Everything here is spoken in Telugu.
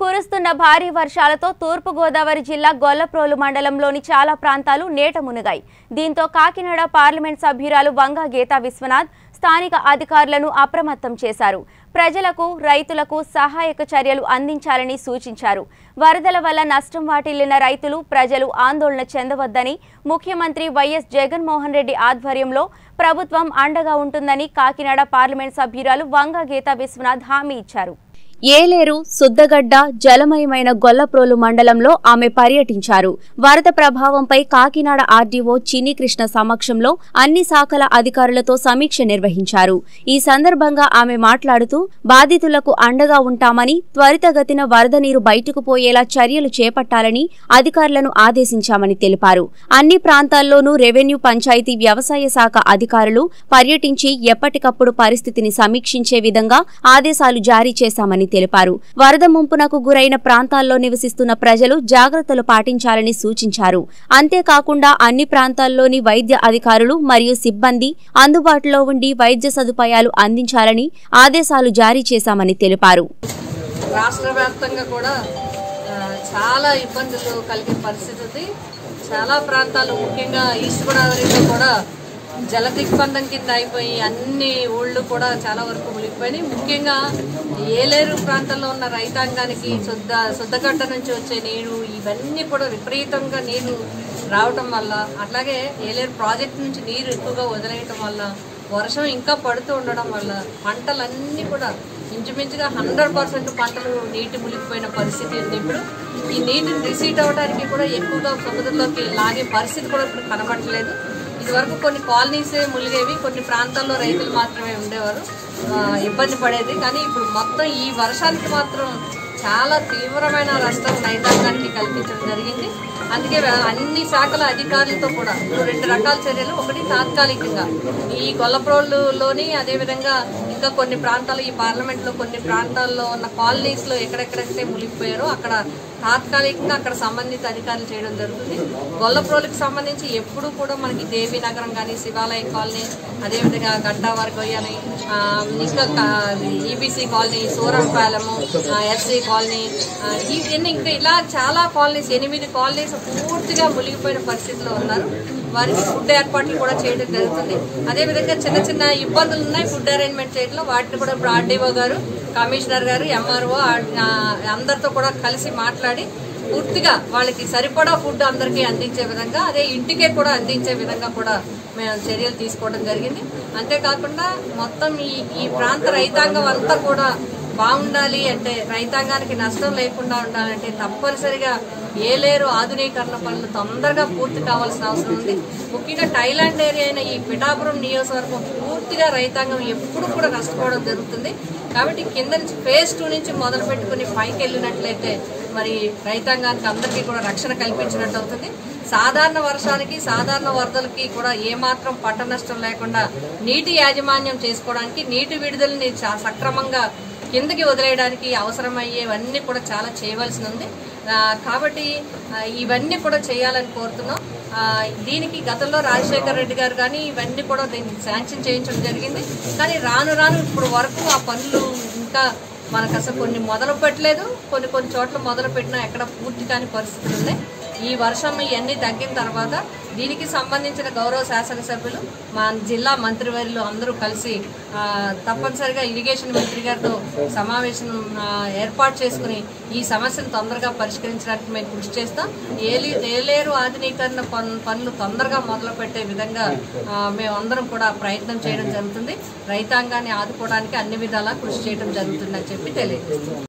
కురుస్తున్న భారీ వర్షాలతో తూర్పుగోదావరి జిల్లా గొల్లప్రోలు మండలంలోని చాలా ప్రాంతాలు నేట మునిగాయి దీంతో కాకినాడ పార్లమెంట్ సభ్యురాలు వంగా గీతా విశ్వనాథ్ స్థానిక అధికారులను అప్రమత్తం చేశారు ప్రజలకు రైతులకు సహాయక చర్యలు అందించాలని సూచించారు వరదల వల్ల నష్టం వాటిల్లిన రైతులు ప్రజలు ఆందోళన చెందవద్దని ముఖ్యమంత్రి వైఎస్ జగన్మోహన్ రెడ్డి ఆధ్వర్యంలో ప్రభుత్వం అండగా ఉంటుందని కాకినాడ పార్లమెంట్ సభ్యురాలు వంగా గీతా విశ్వనాథ్ హామీ ఇచ్చారు ఏలేరు సుద్దగడ్డ జలమయమైన గొల్లప్రోలు మండలంలో ఆమె పర్యటించారు వరద ప్రభావంపై కాకినాడ ఆర్డీఓ చిన్ని కృష్ణ సమక్షంలో అన్ని శాఖల అధికారులతో సమీక్ష నిర్వహించారు ఈ సందర్భంగా ఆమె మాట్లాడుతూ బాధితులకు అండగా ఉంటామని త్వరితగతిన వరద నీరు బయటకు పోయేలా చర్యలు చేపట్టాలని అధికారులను ఆదేశించామని తెలిపారు అన్ని ప్రాంతాల్లోనూ రెవెన్యూ పంచాయతీ వ్యవసాయ శాఖ అధికారులు పర్యటించి ఎప్పటికప్పుడు పరిస్థితిని సమీక్షించే విధంగా ఆదేశాలు జారీ చేశామని తెలిపారు వరద ముంపునకు గురైన ప్రాంతాల్లో నివసిస్తున్న ప్రజలు జాగ్రత్తలు పాటించాలని సూచించారు అంతేకాకుండా అన్ని ప్రాంతాల్లోని వైద్య అధికారులు మరియు సిబ్బంది అందుబాటులో ఉండి వైద్య సదుపాయాలు అందించాలని ఆదేశాలు జారీ చేశామని తెలిపారు రాష్ట్ర వ్యాప్తంగా కూడా ఆ, చాలా ఇబ్బందులు కలిగే పరిస్థితి ఉంది చాలా ప్రాంతాలు ముఖ్యంగా ఈస్ట్ గోదావరిలో కూడా జల దిగ్బంధం కింద అయిపోయి అన్ని ఊళ్ళు కూడా చాలా వరకు మునిగిపోయినాయి ముఖ్యంగా ఏలేరు ప్రాంతంలో ఉన్న రైతాంగానికి శుద్ధ శుద్ధగడ్డ నుంచి వచ్చే నీరు ఇవన్నీ కూడా విపరీతంగా నీరు రావటం వల్ల అట్లాగే ఏలేరు ప్రాజెక్ట్ నుంచి నీరు ఎక్కువగా వదిలేయటం వల్ల వర్షం ఇంకా పడుతూ ఉండడం వల్ల పంటలన్నీ కూడా ఇంచుమించుగా హండ్రెడ్ పర్సెంట్ పంటలు నీటి మునిగిపోయిన పరిస్థితి ఉంది ఇప్పుడు ఈ నీటిని రిసీట్ అవ్వడానికి కూడా ఎక్కువగా సముద్రంలోకి లాగే పరిస్థితి కూడా ఇప్పుడు కనబడట్లేదు ఇదివరకు కొన్ని కాలనీసే మునిగేవి కొన్ని ప్రాంతాల్లో రైతులు మాత్రమే ఉండేవారు ఆ, ఇబ్బంది పడేది కానీ ఇప్పుడు మొత్తం ఈ వర్షానికి మాత్రం చాలా తీవ్రమైన నష్టం రైతాంగానికి కల్పించడం జరిగింది అందుకే వా- అన్ని శాఖల అధికారులతో కూడా ఇప్పుడు రెండు రకాల చర్యలు ఒకటి తాత్కాలికంగా ఈ గొల్లప్రోలులోని అదేవిధంగా ఇంకా కొన్ని ప్రాంతాలు ఈ పార్లమెంట్లో కొన్ని ప్రాంతాల్లో ఉన్న కాలనీస్లో ఎక్కడెక్కడైతే మునిగిపోయారో అక్కడ తాత్కాలికంగా అక్కడ సంబంధిత అధికారులు చేయడం జరుగుతుంది గొల్లప్రోలుకి సంబంధించి ఎప్పుడూ కూడా మనకి దేవి నగరం కానీ శివాలయం కాలనీ అదేవిధంగా గడ్డావారి గొయ్యని ఆ, ఇంకా EBC colony Surampalem SC colony ఆ, ఇవన్నీ ఇంకా ఇలా చాలా కాలనీస్ ఎనిమిది కాలనీస్ పూర్తిగా మునిగిపోయిన పరిస్థితిలో ఉన్నారు వారికి ఫుడ్ ఏర్పాట్లు కూడా చేయడం జరుగుతుంది అదేవిధంగా చిన్న చిన్న ఇబ్బందులు ఉన్నాయి ఫుడ్ అరేంజ్మెంట్ చేయడంలో వాటిని కూడా ఇప్పుడు ఆర్డీఓ గారు కమిషనర్ గారు ఎంఆర్ఓ అందరితో కూడా కలిసి మాట్లాడి పూర్తిగా వాళ్ళకి సరిపడా ఫుడ్ అందరికీ అందించే విధంగా అదే ఇంటికే కూడా అందించే విధంగా కూడా మేము చర్యలు తీసుకోవడం జరిగింది అంతేకాకుండా మొత్తం ఈ ఈ ప్రాంత రైతాంగం అంతా కూడా బాగుండాలి అంటే రైతాంగానికి నష్టం లేకుండా ఉండాలంటే తప్పనిసరిగా ఏలేరు ఆధునీకరణ పనులు తొందరగా పూర్తి కావాల్సిన అవసరం ఉంది ముఖ్యంగా టైలాండ్ ఏరియా అయిన ఈ పిఠాపురం నియోజకవర్గం పూర్తిగా రైతాంగం ఎప్పుడు కూడా నష్టపోవడం జరుగుతుంది కాబట్టి కింద నుంచి ఫేజ్ టూ నుంచి మొదలు పెట్టుకుని పైకి వెళ్ళినట్లయితే మరి రైతాంగానికి అందరికీ కూడా రక్షణ కల్పించినట్టు అవుతుంది సాధారణ వర్షానికి సాధారణ వరదలకి కూడా ఏమాత్రం పంట నష్టం లేకుండా నీటి యాజమాన్యం చేసుకోవడానికి నీటి విడుదలని చా- సక్రమంగా కిందకి వదిలేయడానికి అవసరమయ్యేవన్నీ కూడా చాలా చేయవలసి ఉంది ఆ, కాబట్టి ఆ, ఇవన్నీ కూడా చేయాలని కోరుతున్నాం ఆ, దీనికి గతంలో రాజశేఖర్ రెడ్డి గారు కానీ ఇవన్నీ కూడా దీనికి శాంక్షన్ చేయించడం జరిగింది కానీ రాను రాను ఇప్పుడు వరకు ఆ పనులు ఇంకా మనకు అసలు కొన్ని మొదలు పెట్టలేదు కొన్ని కొన్ని చోట్ల మొదలు పెట్టినా ఎక్కడ పూర్తి కాని పరిస్థితులు ఉన్నాయి ఈ వర్షం ఇవన్నీ తగ్గిన తర్వాత దీనికి సంబంధించిన గౌరవ శాసనసభ్యులు మా జిల్లా మంత్రివర్యులు అందరూ కలిసి ఆ, తప్పనిసరిగా ఇరిగేషన్ మంత్రి గారితో సమావేశం ఆ, ఏర్పాటు చేసుకుని ఈ సమస్యను తొందరగా పరిష్కరించడానికి మేము కృషి చేస్తాం ఏలి ఏలేరు ఆధునీకరణ పన్- పనులు తొందరగా మొదలు పెట్టే విధంగా ఆ, మేమందరం కూడా ప్రయత్నం చేయడం జరుగుతుంది రైతాంగాన్ని ఆదుకోవడానికి అన్ని విధాలా కృషి చేయడం జరుగుతుందని చెప్పి తెలియజేస్తాం